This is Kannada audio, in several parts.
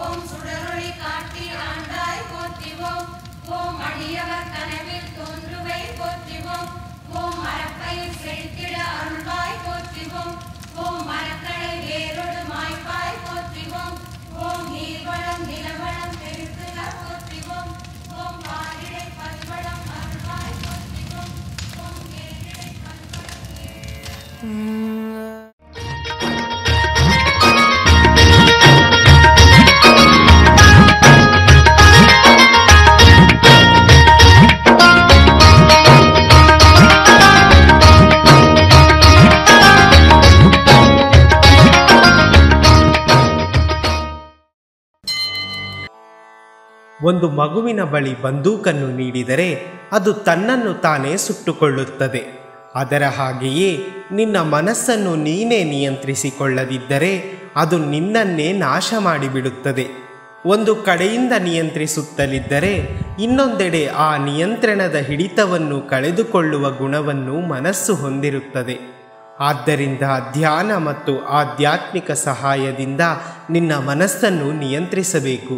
ஓம் சுடரொளி காட்டி ஆண்டாய் போற்றிவோம் ஓம் அடியவர் கனவில் தோன்றுவை போற்றிவோம் ஓம் மரப்பயிர் செழித்திட அருள்வாய் போற்றிவோம் ஓம் மரக்கடை வேரொடு மாய்ப்பாய் போற்றிவோம் ஓம் நீர்வளம் நிலவளம் பெருக்குக போற்றிவோம் ஓம் பாரிடை பல்வளம் அருள்வாய் போற்றிவோம் ஓம் கேரிடை பல்வளம் ಒಂದು ಮಗುವಿನ ಬಳಿ ಬಂದೂಕನ್ನು ನೀಡಿದರೆ ಅದು ತನ್ನನ್ನು ತಾನೇ ಸುಟ್ಟುಕೊಳ್ಳುತ್ತದೆ ಅದರ ಹಾಗೆಯೇ ನಿನ್ನ ಮನಸ್ಸನ್ನು ನೀನೇ ನಿಯಂತ್ರಿಸಿಕೊಳ್ಳದಿದ್ದರೆ ಅದು ನಿನ್ನನ್ನೇ ನಾಶ ಮಾಡಿಬಿಡುತ್ತದೆ ಒಂದು ಕಡೆಯಿಂದ ನಿಯಂತ್ರಿಸುತ್ತಲಿದ್ದರೆ ಇನ್ನೊಂದೆಡೆ ಆ ನಿಯಂತ್ರಣದ ಹಿಡಿತವನ್ನು ಕಳೆದುಕೊಳ್ಳುವ ಗುಣವನ್ನು ಮನಸ್ಸು ಹೊಂದಿರುತ್ತದೆ ಆದ್ದರಿಂದ ಧ್ಯಾನ ಮತ್ತು ಆಧ್ಯಾತ್ಮಿಕ ಸಹಾಯದಿಂದ ನಿನ್ನ ಮನಸ್ಸನ್ನು ನಿಯಂತ್ರಿಸಬೇಕು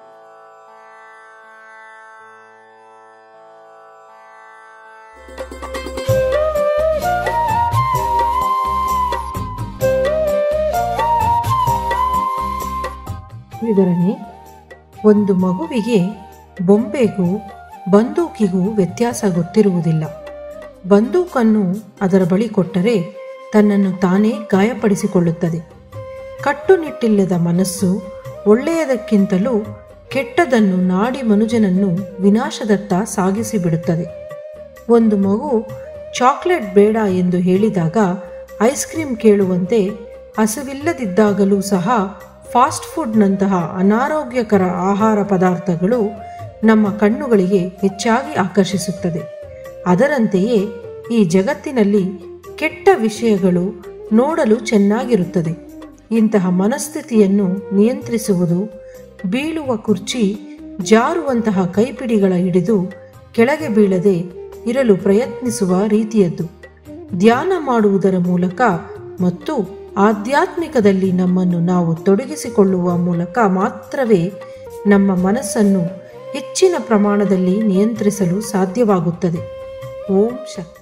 ವಿವರಣೆ ಒಂದು ಮಗುವಿಗೆ ಬೊಂಬೆಗೂ ಬಂದೂಕಿಗೂ ವ್ಯತ್ಯಾಸ ಗೊತ್ತಿರುವುದಿಲ್ಲ ಬಂದೂಕನ್ನು ಅದರ ಬಳಿ ಕೊಟ್ಟರೆ ತನ್ನನ್ನು ತಾನೇ ಗಾಯಪಡಿಸಿಕೊಳ್ಳುತ್ತದೆ ಕಟ್ಟುನಿಟ್ಟಿಲ್ಲದ ಮನಸ್ಸು ಒಳ್ಳೆಯದಕ್ಕಿಂತಲೂ ಕೆಟ್ಟದನ್ನು ನಾಡಿ ಮನುಜನನ್ನು ವಿನಾಶದತ್ತ ಸಾಗಿಸಿಬಿಡುತ್ತದೆ ಒಂದು ಮಗು ಚಾಕ್ಲೇಟ್ ಬೇಡ ಎಂದು ಹೇಳಿದಾಗ ಐಸ್ ಕ್ರೀಮ್ ಕೇಳುವಂತೆ ಹಸಿವಿಲ್ಲದಿದ್ದಾಗಲೂ ಸಹ ಫಾಸ್ಟ್ ಫುಡ್ನಂತಹ ಅನಾರೋಗ್ಯಕರ ಆಹಾರ ಪದಾರ್ಥಗಳು ನಮ್ಮ ಕಣ್ಣುಗಳಿಗೆ ಹೆಚ್ಚಾಗಿ ಆಕರ್ಷಿಸುತ್ತದೆ ಅದರಂತೆಯೇ ಈ ಜಗತ್ತಿನಲ್ಲಿ ಕೆಟ್ಟ ವಿಷಯಗಳು ನೋಡಲು ಚೆನ್ನಾಗಿರುತ್ತದೆ ಇಂತಹ ಮನಸ್ಥಿತಿಯನ್ನು ನಿಯಂತ್ರಿಸುವುದು ಬೀಳುವ ಕುರ್ಚಿ ಜಾರುವಂತಹ ಕೈಪಿಡಿಗಳ ಹಿಡಿದು ಕೆಳಗೆ ಬೀಳದೆ ಇರಲು ಪ್ರಯತ್ನಿಸುವ ರೀತಿಯದ್ದು ಧ್ಯಾನ ಮಾಡುವುದರ ಮೂಲಕ ಮತ್ತು ಆಧ್ಯಾತ್ಮಿಕದಲ್ಲಿ ನಮ್ಮನ್ನು ನಾವು ತೊಡಗಿಸಿಕೊಳ್ಳುವ ಮೂಲಕ ಮಾತ್ರವೇ ನಮ್ಮ ಮನಸ್ಸನ್ನು ಹೆಚ್ಚಿನ ಪ್ರಮಾಣದಲ್ಲಿ ನಿಯಂತ್ರಿಸಲು ಸಾಧ್ಯವಾಗುತ್ತದೆ ಓಂ ಶಕ್ತಿ